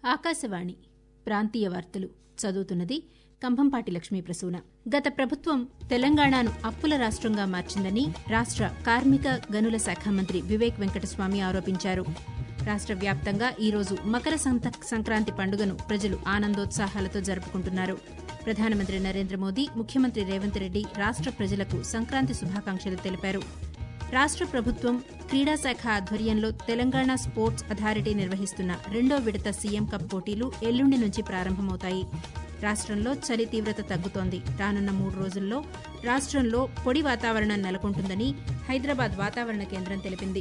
ఆకాశవాణి ప్రాంతీయ వార్తలు చదువుతున్నది కంభంపాటి లక్ష్మీ ప్రసూన గత ప్రభుత్వం తెలంగాణను అప్పుల రాష్ట్రంగా మార్చిందని రాష్ట్ర కార్మిక గనుల శాఖ మంత్రి వివేక్ వెంకటస్వామి ఆరోపించారు రాష్ట్ర వ్యాప్తంగా ఈరోజు మకర సంక్రాంతి పండుగను ప్రజలు ఆనందోత్సాహాలతో జరుపుకుంటున్నారు ప్రధానమంత్రి నరేంద్ర మోదీ ముఖ్యమంత్రి రేవంత్ రెడ్డి రాష్ట్ర ప్రజలకు సంక్రాంతి శుభాకాంక్షలు తెలిపారు రాష్ట్ర ప్రభుత్వం క్రీడా శాఖ ఆధ్వర్యంలో తెలంగాణ స్పోర్ట్స్ అథారిటీ నిర్వహిస్తున్న రెండో విడత సీఎం కప్ పోటీలు ఎల్లుండి నుంచి ప్రారంభమవుతాయి రాష్ట్రంలో చలి తీవ్రత తగ్గుతోంది రానున్న మూడు రోజుల్లో రాష్ట్రంలో పొడి వాతావరణం నెలకొంటుందని హైదరాబాద్ వాతావరణ కేంద్రం తెలిపింది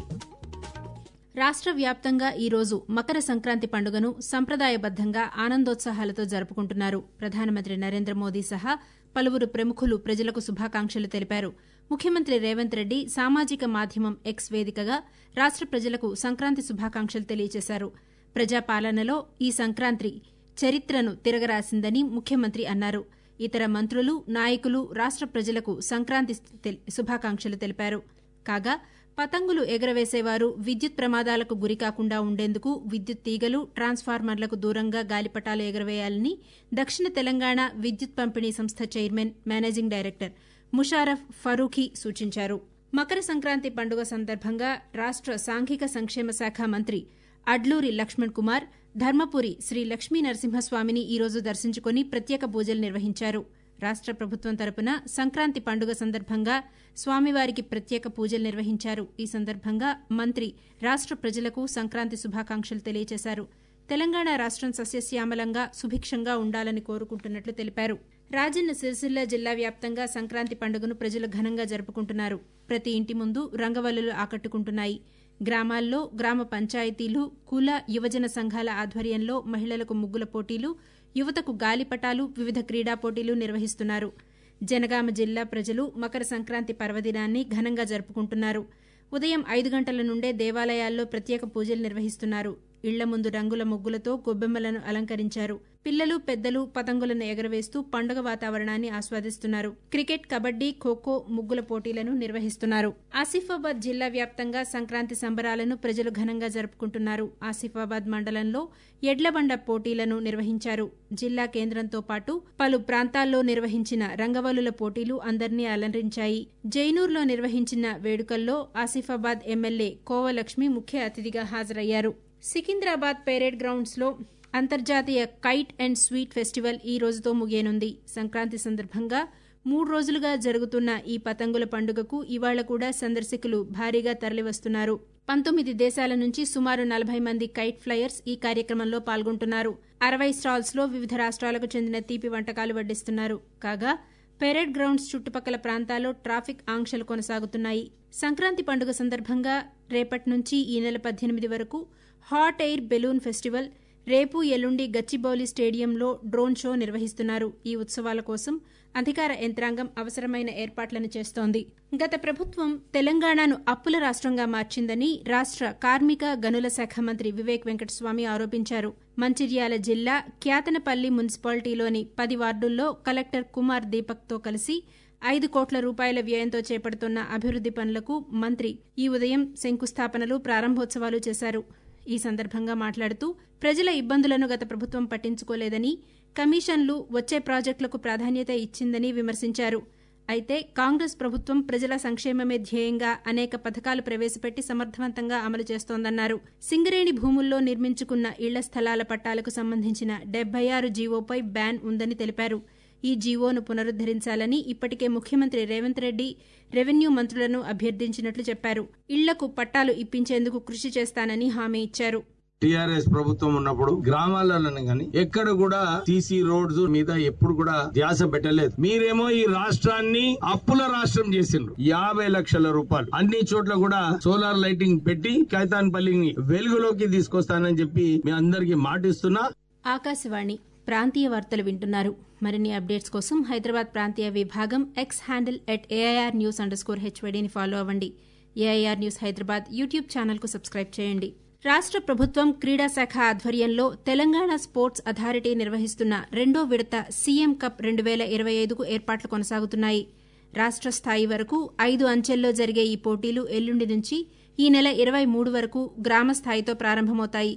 రాష్ట్ర వ్యాప్తంగా ఈరోజు మకర సంక్రాంతి పండుగను సంప్రదాయబద్దంగా ఆనందోత్సాహాలతో జరుపుకుంటున్నారు ప్రధానమంత్రి నరేంద్ర మోదీ సహా పలువురు ప్రముఖులు ప్రజలకు శుభాకాంక్షలు తెలిపారు ముఖ్యమంత్రి రేవంత్ రెడ్డి సామాజిక మాధ్యమం ఎక్స్ వేదికగా రాష్ట్ర ప్రజలకు సంక్రాంతి శుభాకాంక్షలు తెలియజేశారు ప్రజాపాలనలో ఈ సంక్రాంతి చరిత్రను తిరగరాసిందని ముఖ్యమంత్రి అన్నారు ఇతర మంత్రులు నాయకులు రాష్ట్ర ప్రజలకు సంక్రాంతి శుభాకాంక్షలు తెలిపారు కాగా పతంగులు ఎగరవేసేవారు విద్యుత్ ప్రమాదాలకు గురికాకుండా ఉండేందుకు విద్యుత్ తీగలు ట్రాన్స్ఫార్మర్లకు దూరంగా గాలిపటాలు ఎగరవేయాలని దక్షిణ తెలంగాణ విద్యుత్ పంపిణీ సంస్థ chairman managing director Musharraf Farooqui సూచించారు మకర సంక్రాంతి పండుగ సందర్భంగా రాష్ట్ర సాంఘిక సంక్షేమ శాఖ మంత్రి అడ్లూరి లక్ష్మణ్ కుమార్ ధర్మపురి శ్రీ లక్ష్మీ నరసింహస్వామిని ఈరోజు దర్శించుకుని ప్రత్యేక పూజలు నిర్వహించారు రాష్ట్ర ప్రభుత్వం తరపున సంక్రాంతి పండుగ సందర్భంగా స్వామివారికి ప్రత్యేక పూజలు నిర్వహించారు ఈ సందర్భంగా మంత్రి రాష్ట్ర ప్రజలకు సంక్రాంతి శుభాకాంక్షలు తెలియజేశారు తెలంగాణ రాష్ట్రం సస్యశ్యామలంగా సుభిక్షంగా ఉండాలని కోరుకుంటున్నట్లు తెలిపారు రాజన్న సిరిసిల్ల జిల్లా వ్యాప్తంగా సంక్రాంతి పండుగను ప్రజలు ఘనంగా జరుపుకుంటున్నారు ప్రతి ఇంటి ముందు రంగవల్లులు ఆకట్టుకుంటున్నాయి గ్రామాల్లో గ్రామ పంచాయతీలు కుల యువజన సంఘాల ఆధ్వర్యంలో మహిళలకు ముగ్గుల పోటీలు యువతకు గాలిపటాలు వివిధ క్రీడా పోటీలు నిర్వహిస్తున్నారు జనగామ జిల్లా ప్రజలు మకర సంక్రాంతి పర్వదినాన్ని ఘనంగా జరుపుకుంటున్నారు ఉదయం ఐదు గంటల నుండే దేవాలయాల్లో ప్రత్యేక పూజలు నిర్వహిస్తున్నారు ఇళ్ల ముందు రంగుల ముగ్గులతో గొబ్బెమ్మలను అలంకరించారు పిల్లలు పెద్దలు పతంగులను ఎగరవేస్తూ పండుగ వాతావరణాన్ని ఆస్వాదిస్తున్నారు క్రికెట్ కబడ్డీ ఖోఖో ముగ్గుల పోటీలను నిర్వహిస్తున్నారు ఆసిఫాబాద్ జిల్లా వ్యాప్తంగా సంక్రాంతి సంబరాలను ప్రజలు ఘనంగా జరుపుకుంటున్నారు ఆసిఫాబాద్ మండలంలో ఎడ్లబండ పోటీలను నిర్వహించారు జిల్లా కేంద్రంతో పాటు పలు ప్రాంతాల్లో నిర్వహించిన రంగవల్లుల పోటీలు అందరినీ అలరించాయి జైనూర్లో నిర్వహించిన వేడుకల్లో ఆసిఫాబాద్ ఎమ్మెల్యే కోవలక్ష్మి ముఖ్య అతిథిగా హాజరయ్యారు సికింద్రాబాద్ పెరేడ్ గ్రౌండ్స్లో అంతర్జాతీయ కైట్ అండ్ స్వీట్ ఫెస్టివల్ ఈ రోజుతో ముగియనుంది సంక్రాంతి సందర్భంగా మూడు రోజులుగా జరుగుతున్న ఈ పతంగుల పండుగకు ఇవాళ కూడా సందర్శకులు భారీగా తరలివస్తున్నారు పంతొమ్మిది దేశాల నుంచి సుమారు నలభై మంది కైట్ ఫ్లయర్స్ ఈ కార్యక్రమంలో పాల్గొంటున్నారు అరవై స్టాల్స్ లో వివిధ రాష్ట్రాలకు చెందిన తీపి వంటకాలు వడ్డిస్తున్నారు కాగా పెరేడ్ గ్రౌండ్స్ చుట్టుపక్కల ప్రాంతాల్లో ట్రాఫిక్ ఆంక్షలు కొనసాగుతున్నాయి సంక్రాంతి పండుగ సందర్భంగా రేపటి నుంచి ఈ నెల పద్దెనిమిది వరకు హాట్ ఎయిర్ బెలూన్ ఫెస్టివల్ రేపు ఎల్లుండి గచ్చిబౌలి స్టేడియంలో డ్రోన్ షో నిర్వహిస్తున్నారు ఈ ఉత్సవాల కోసం అధికార యంత్రాంగం అవసరమైన ఏర్పాట్లను చేస్తోంది గత ప్రభుత్వం తెలంగాణను అప్పుల రాష్ట్రంగా మార్చిందని రాష్ట్ర కార్మిక గనుల శాఖ మంత్రి వివేక్ వెంకటస్వామి ఆరోపించారు మంచిర్యాల జిల్లా క్యాతనపల్లి మున్సిపాలిటీలోని పది వార్డుల్లో కలెక్టర్ కుమార్ దీపక్తో కలిసి ఐదు కోట్ల రూపాయల వ్యయంతో చేపడుతున్న అభివృద్ది పనులకు మంత్రి ఈ ఉదయం శంకుస్థాపనలు ప్రారంభోత్సవాలు చేశారు ఈ సందర్భంగా మాట్లాడుతూ ప్రజల ఇబ్బందులను గత ప్రభుత్వం పట్టించుకోలేదని కమిషన్లు వచ్చే ప్రాజెక్టులకు ప్రాధాన్యత ఇచ్చిందని విమర్శించారు అయితే కాంగ్రెస్ ప్రభుత్వం ప్రజల సంక్షేమమే ధ్యేయంగా అనేక పథకాలు ప్రవేశపెట్టి సమర్థవంతంగా అమలు చేస్తోందన్నారు సింగరేణి భూముల్లో నిర్మించుకున్న ఇళ్ల స్థలాల పట్టాలకు సంబంధించిన డెబ్బై ఆరు జీవోపై బ్యాన్ ఉందని తెలిపారు ఈ జీవోను పునరుద్దరించాలని ఇప్పటికే ముఖ్యమంత్రి రేవంత్ రెడ్డి రెవెన్యూ మంత్రులను అభ్యర్థించినట్లు చెప్పారు ఇళ్లకు పట్టాలు ఇప్పించేందుకు కృషి చేస్తానని హామీ ఇచ్చారు టిఆర్ఎస్ ప్రభుత్వం ఉన్నప్పుడు గ్రామాలలో గాని ఎక్కడ కూడా సీసీ రోడ్స్ మీద ఎప్పుడు కూడా ధ్యాస పెట్టలేదు మీరేమో ఈ రాష్ట్రాన్ని అప్పుల రాష్ట్రం చేసిండ్రు యాభై లక్షల రూపాయలు అన్ని చోట్ల కూడా సోలార్ లైటింగ్ పెట్టి కైతాన్పల్లిని వెలుగులోకి తీసుకొస్తానని చెప్పి మీ అందరికి మాటిస్తున్నా ఆకాశవాణి ప్రాంతీయ వార్తలు వింటున్నారు మరిన్ని అప్డేట్స్ కోసం హైదరాబాద్ ప్రాంతీయ విభాగం X handle at AIR news underscore హెచ్వైడీని ఫాలో అవ్వండి ఏఐఆర్ న్యూస్ హైదరాబాద్ యూట్యూబ్ ఛానల్కు సబ్స్క్రైబ్ చేయండి రాష్ట్ర ప్రభుత్వం క్రీడా శాఖ ఆధ్వర్యంలో తెలంగాణ స్పోర్ట్స్ అథారిటీ నిర్వహిస్తున్న రెండో విడత సీఎం కప్ రెండు వేల ఇరవై ఐదుకు ఏర్పాట్లు కొనసాగుతున్నాయి రాష్ట్ర స్థాయి వరకు ఐదు అంచెల్లో జరిగే ఈ పోటీలు ఎల్లుండి నుంచి ఈ నెల ఇరవై మూడు వరకు గ్రామ స్థాయితో ప్రారంభమవుతాయి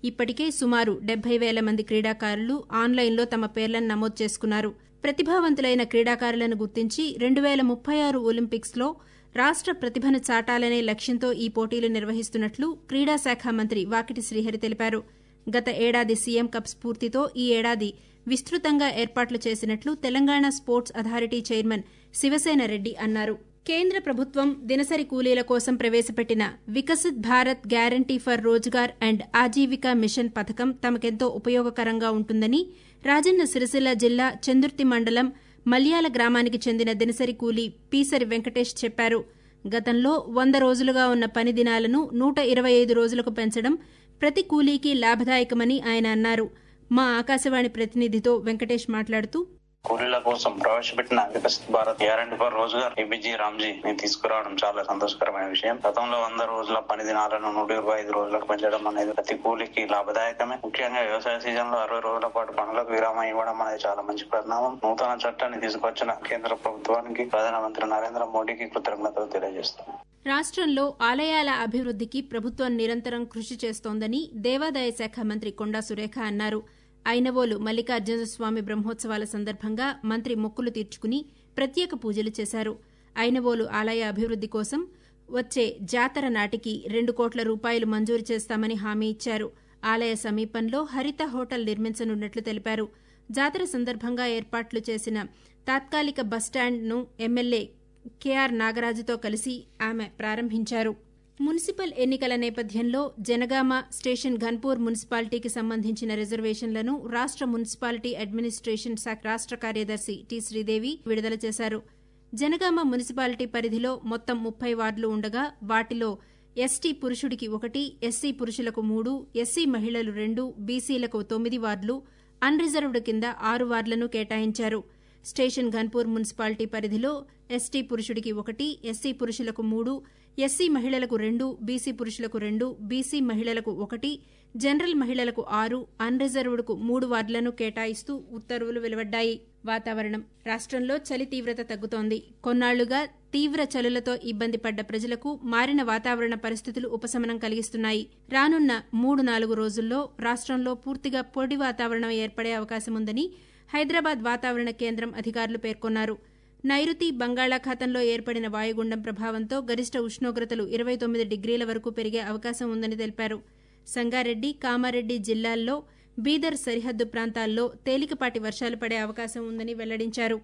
ఇప్పటికే సుమారు డెబ్బై వేల మంది క్రీడాకారులు ఆన్లైన్లో తమ పేర్లను నమోదు చేసుకున్నారు ప్రతిభావంతులైన క్రీడాకారులను గుర్తించి రెండు వేల ముప్పై ఆరు ఒలింపిక్స్లో రాష్ట్ర ప్రతిభను చాటాలనే లక్ష్యంతో ఈ పోటీలు నిర్వహిస్తున్నట్లు క్రీడా శాఖ మంత్రి వాకిటి శ్రీహరి తెలిపారు గత ఏడాది సీఎం కప్ స్ఫూర్తితో ఈ ఏడాది విస్తృతంగా ఏర్పాట్లు చేసినట్లు Telangana sports authority chairman Shivasena Reddy అన్నారు కేంద్ర ప్రభుత్వం దినసరి కూలీల కోసం ప్రవేశపెట్టిన Viksit Bharat guarantee for Rozgar and Ajeevika mission పథకం తమకెంతో ఉపయోగకరంగా ఉంటుందని రాజన్న సిరిసిల్ల జిల్లా చందుర్తి మండలం మల్యాల గ్రామానికి చెందిన దినసరి కూలీ పీసరి వెంకటేష్ చెప్పారు గతంలో వంద రోజులుగా ఉన్న పని దినాలను నూట ఇరవై ఐదు రోజులకు పెంచడం ప్రతి కూలీకి లాభదాయకమని ఆయన అన్నారు మా ఆకాశవాణి ప్రతినిధితో వెంకటేష్ మాట్లాడుతూ కూలీల కోసం ప్రవేశపెట్టిన Viksit Bharat guarantee for Rozgar A B G Ramji ని తీసుకురావడం చాలా సంతోషకరమైన విషయం గతంలో వంద రోజుల పని దినాలను నూట ఇరవై ఐదు రోజులకు పెంచడం అనేది ప్రతి కూలీకి లాభదాయకమే ముఖ్యంగా వ్యవసాయ సీజన్ లో అరవై రోజుల పాటు పనులకు విరామం ఇవ్వడం అనేది చాలా మంచి పరిణామం నూతన చట్టాన్ని తీసుకొచ్చిన కేంద్ర ప్రభుత్వానికి ప్రధానమంత్రి నరేంద్ర మోడీకి కృతజ్ఞతలు తెలియజేస్తున్నాం రాష్ట్రంలో ఆలయాల అభివృద్ధికి ప్రభుత్వం నిరంతరం కృషి చేస్తోందని దేవాదాయ శాఖ మంత్రి కొండా సురేఖ అన్నారు ఐనవోలు మల్లికార్జున స్వామి బ్రహ్మోత్సవాల సందర్భంగా మంత్రి మొక్కులు తీర్చుకుని ప్రత్యేక పూజలు చేశారు ఐనవోలు ఆలయ అభివృద్ది కోసం వచ్చే జాతర నాటికి రెండు కోట్ల రూపాయలు మంజూరు చేస్తామని హామీ ఇచ్చారు ఆలయ సమీపంలో హరిత హోటల్ నిర్మించనున్నట్లు తెలిపారు జాతర సందర్భంగా ఏర్పాట్లు చేసిన తాత్కాలిక బస్టాండ్ను ఎమ్మెల్యే కెఆర్ నాగరాజుతో కలిసి ఆమె ప్రారంభించారు మున్సిపల్ ఎన్నికల నేపథ్యంలో జనగామ స్టేషన్ ఘన్పూర్ మున్సిపాలిటీకి సంబంధించిన రిజర్వేషన్లను రాష్ట మున్సిపాలిటీ అడ్మినిస్ట్రేషన్ శాఖ రాష్ట కార్యదర్శి టి శ్రీదేవి విడుదల చేశారు జనగామ మున్సిపాలిటీ పరిధిలో మొత్తం ముప్పై వార్డులు ఉండగా వాటిలో ఎస్టీ పురుషుడికి ఒకటి ఎస్సీ పురుషులకు మూడు ఎస్సీ మహిళలు రెండు బీసీలకు తొమ్మిది వార్డులు అన్రిజర్వ్డ్ కింద ఆరు వార్డులను కేటాయించారు స్టేషన్ ఘన్పూర్ మున్సిపాలిటీ పరిధిలో ఎస్టీ పురుషుడికి ఒకటి ఎస్సీ పురుషులకు మూడు ఎస్సీ మహిళలకు రెండు బీసీ పురుషులకు రెండు బీసీ మహిళలకు ఒకటి జనరల్ మహిళలకు ఆరు అన్రిజర్వ్డ్కు మూడు వార్డులను కేటాయిస్తూ ఉత్తర్వులు వెలువడ్డాయి వాతావరణం రాష్ట్రంలో చలి తీవ్రత తగ్గుతోంది కొన్నాళ్లుగా తీవ్ర చలులతో ఇబ్బంది పడ్డ ప్రజలకు మారిన వాతావరణ పరిస్థితులు ఉపశమనం కలిగిస్తున్నాయి రానున్న మూడు నాలుగు రోజుల్లో రాష్ట్రంలో పూర్తిగా పొడి వాతావరణం ఏర్పడే అవకాశముందని హైదరాబాద్ వాతావరణ కేంద్రం అధికారులు పేర్కొన్నారు నైరుతి బంగాళాఖాతంలో ఏర్పడిన వాయుగుండం ప్రభావంతో గరిష్ట ఉష్ణోగ్రతలు ఇరవై తొమ్మిది డిగ్రీల వరకు పెరిగే అవకాశం ఉందని తెలిపారు సంగారెడ్డి కామారెడ్డి జిల్లాల్లో బీదర్ సరిహద్దు ప్రాంతాల్లో తేలికపాటి వర్షాలు పడే అవకాశం ఉందని వెల్లడించారు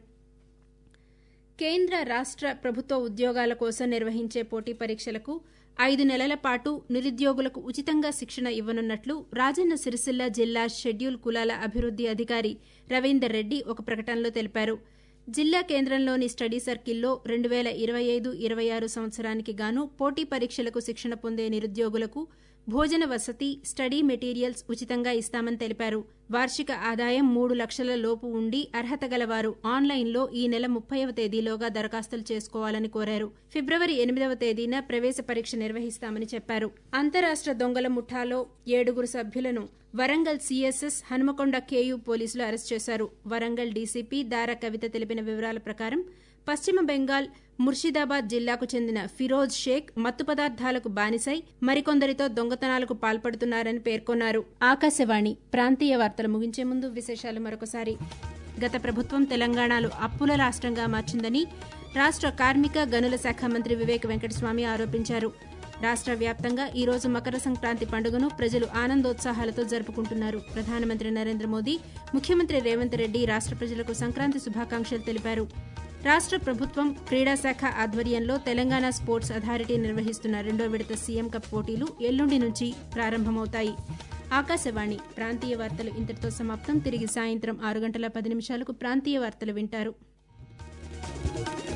కేంద్ర రాష్ట్ర ప్రభుత్వ ఉద్యోగాల కోసం నిర్వహించే పోటీ పరీక్షలకు ఐదు నెలల పాటు నిరుద్యోగులకు ఉచితంగా శిక్షణ ఇవ్వనున్నట్లు రాజన్న సిరిసిల్ల జిల్లా షెడ్యూల్ కులాల అభివృద్ది అధికారి రవీందర్ రెడ్డి ఒక ప్రకటనలో తెలిపారు జిల్లా కేంద్రంలోని స్టడీ సర్కిల్లో రెండు వేల ఇరవై ఐదు ఇరవై ఆరు సంవత్సరానికి గాను పోటీ పరీక్షలకు శిక్షణ పొందే నిరుద్యోగులకు భోజన వసతి స్టడీ మెటీరియల్స్ ఉచితంగా ఇస్తామని తెలిపారు వార్షిక ఆదాయం మూడు లక్షల లోపు ఉండి అర్హత గలవారు ఆన్లైన్లో ఈ నెల ముప్పైవ తేదీలోగా దరఖాస్తులు చేసుకోవాలని కోరారు ఫిబ్రవరి ఎనిమిదవ తేదీన ప్రవేశ పరీక్ష నిర్వహిస్తామని చెప్పారు అంతరాష్ట్ర దొంగల ముఠాలో ఏడుగురు సభ్యులను వరంగల్ సీఎస్ఎస్ హనుమకొండ కేయూ పోలీసులు అరెస్ట్ చేశారు వరంగల్ డీసీపీ దారా కవిత తెలిపిన వివరాల ప్రకారం పశ్చిమ బెంగాల్ ముర్షిదాబాద్ జిల్లాకు చెందిన ఫిరోజ్ షేక్ మత్తు పదార్థాలకు బానిసై మరికొందరితో దొంగతనాలకు పాల్పడుతున్నారని పేర్కొన్నారు ఆకాశవాణి ప్రాంతీయ వార్తలు ముగించే ముందు విశేషాలు మరొకసారి గత ప్రభుత్వం తెలంగాణలో అప్పుల రాష్ట్రంగా మార్చిందని రాష్ట్ర కార్మిక గనుల శాఖ మంత్రి వివేక్ వెంకటస్వామి ఆరోపించారు రాష్ట్ర వ్యాప్తంగా ఈ రోజు మకర సంక్రాంతి పండుగను ప్రజలు ఆనందోత్సాహాలతో జరుపుకుంటున్నారు ప్రధానమంత్రి నరేంద్ర మోదీ ముఖ్యమంత్రి రేవంత్ రెడ్డి రాష్ట్ర ప్రజలకు సంక్రాంతి శుభాకాంక్షలు తెలిపారు రాష్ట్ర ప్రభుత్వం క్రీడా శాఖ ఆధ్వర్యంలో తెలంగాణ స్పోర్ట్స్ అథారిటీ నిర్వహిస్తున్న రెండో విడత సీఎం కప్ పోటీలు ఎల్లుండి నుంచి ప్రారంభమవుతాయి ఆకాశవాణి ప్రాంతీయ వార్తలు ఇంతటితో సమాప్తం తిరిగి సాయంత్రం ఆరు గంటల పది నిమిషాలకు ప్రాంతీయ వార్తలు వింటారు